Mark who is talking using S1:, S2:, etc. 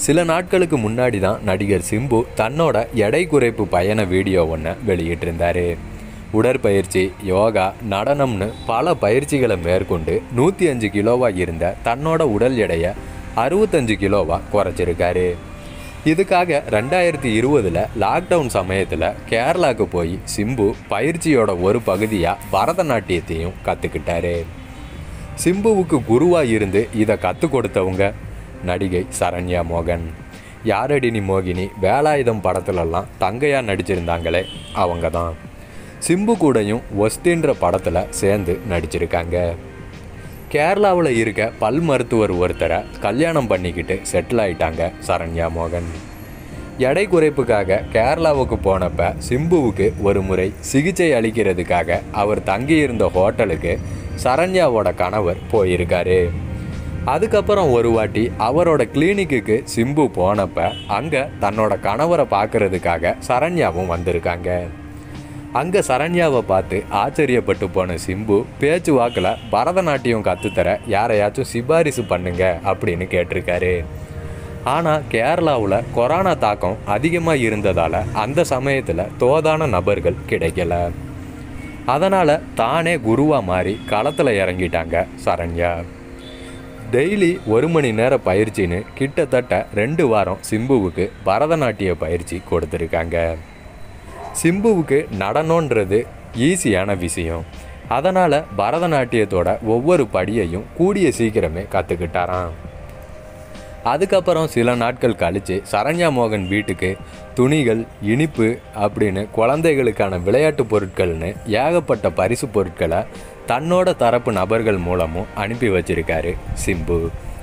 S1: சில நாட்களுக்கு முன்னாடி தான் நடிகர் சிம்பு தன்னோட எடை குறைப்பு பயண வீடியோ ஒன்று வெளியிட்டிருந்தாரு உடற்பயிற்சி யோகா நடனம்னு பல பயிற்சிகளை மேற்கொண்டு நூற்றி அஞ்சு கிலோவாக இருந்த தன்னோட உடல் எடையை அறுபத்தஞ்சு கிலோவாக குறைச்சிருக்காரு இதுக்காக ரெண்டாயிரத்தி இருபதில் லாக்டவுன் சமயத்தில் கேரளாவுக்கு போய் சிம்பு பயிற்சியோட ஒரு பகுதியாக பரதநாட்டியத்தையும் கற்றுக்கிட்டாரு சிம்புவுக்கு குருவாக இருந்து இதை கற்றுக் கொடுத்தவங்க நடிகை சரண்யா மோகன் யாரடி நீ மோகினி வேலாயுதம் படத்துலலாம் தங்கையா நடிச்சிருந்தாங்களே அவங்க தான் சிம்பு கூடயும் ஒஸ்தின்ற படத்தில் சேர்ந்து நடிச்சிருக்காங்க கேரளாவில் இருக்க பல் மருத்துவர் ஒருத்தரை கல்யாணம் பண்ணிக்கிட்டு செட்டில் ஆயிட்டாங்க சரண்யா மோகன் எடை குறைப்புக்காக கேரளாவுக்கு போனப்ப சிம்புவுக்கு ஒரு முறை சிகிச்சை அளிக்கிறதுக்காக அவர் தங்கியிருந்த ஹோட்டலுக்கு சரண்யாவோட கணவர் போயிருக்காரு அதுக்கப்புறம் ஒரு வாட்டி அவரோட கிளினிக்குக்கு சிம்பு போனப்ப அங்கே தன்னோட கணவரை பார்க்கறதுக்காக சரண்யாவும் வந்திருக்காங்க அங்கே சரண்யாவை பார்த்து ஆச்சரியப்பட்டு போன சிம்பு பேச்சு வாக்கில் பரதநாட்டியம் கற்றுத்தர யாரையாச்சும் சிபாரிசு பண்ணுங்க அப்படின்னு கேட்டிருக்காரு ஆனால் கேரளாவில் கொரோனா தாக்கம் அதிகமாக இருந்ததால் அந்த சமயத்தில் தோதான நபர்கள் கிடைக்கல அதனால் தானே குருவாக மாறி களத்தில் இறங்கிட்டாங்க சரண்யா டெய்லி ஒரு மணி நேர பயிற்சின்னு கிட்டத்தட்ட ரெண்டு வாரம் சிம்புவுக்கு பரதநாட்டிய பயிற்சி கொடுத்துருக்காங்க சிம்புவுக்கு நடனன்றது ஈஸியான விஷயம் அதனால் பரதநாட்டியத்தோட ஒவ்வொரு படியையும் கூடிய சீக்கிரமே கற்றுக்கிட்டாராம் அதுக்கப்புறம் சில நாட்கள் கழித்து சரண்யா மோகன் வீட்டுக்கு துணிகள் இனிப்பு அப்படின்னு குழந்தைகளுக்கான விளையாட்டு பொருட்கள்னு ஏகப்பட்ட பரிசு பொருட்களை தன்னோட தரப்பு நபர்கள் மூலமும் அனுப்பி வச்சிருக்காரு சிம்பு